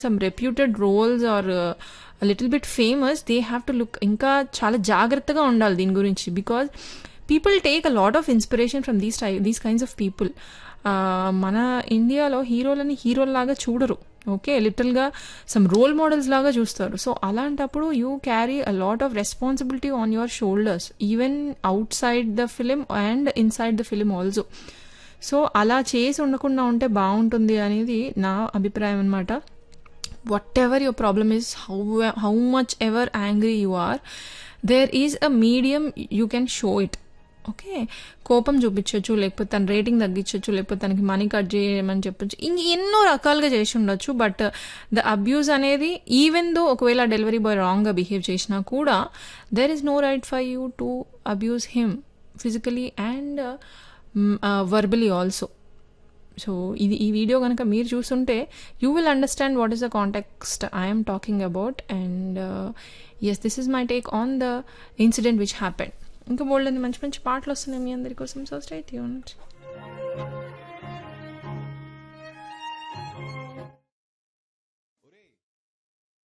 some reputed roles or uh, a little bit famous they have to look ఇంకా చాలా జాగ్రత్తగా ఉండాలి దీని గురించి because people take a lot of inspiration from these tie these kinds of people మన ఇండియాలో హీరోలని హీరోల్లాగా చూడరు ఓకే లిటిల్గా సమ్ రోల్ మోడల్స్ లాగా చూస్తారు సో అలాంటప్పుడు you carry a lot of responsibility on your shoulders even outside the film and inside the film also so అలా చేసి ఉండకుండా ఉంటే బాగుంటుంది అనేది నా అభిప్రాయం అనమాట whatever your problem is how how much ever angry you are there is a medium you can show it okay కోపం చూపించవచ్చు లేకపోతే తన రేటింగ్ తగ్గించవచ్చు లేకపోతే తనకి మనీ కట్ చేయమని చెప్పొచ్చు ఇంక ఎన్నో రకాలుగా చేసి ఉండొచ్చు బట్ ద అబ్యూస్ అనేది ఈవెన్ దో ఒకవేళ డెలివరీ బాయ్ రాంగ్గా బిహేవ్ చేసినా కూడా there is no right for you to abuse him physically and verbally also so ఇది ఈ వీడియో కనుక మీరు చూస్తుంటే you will understand what is the context I'm talking about and yes this is my take on the incident which happened ఇంకా బోల్డ్ మంచి మంచి పాటలు వస్తున్నాయి మీ అందరి కోసం సో స్టేట్ యూనిట్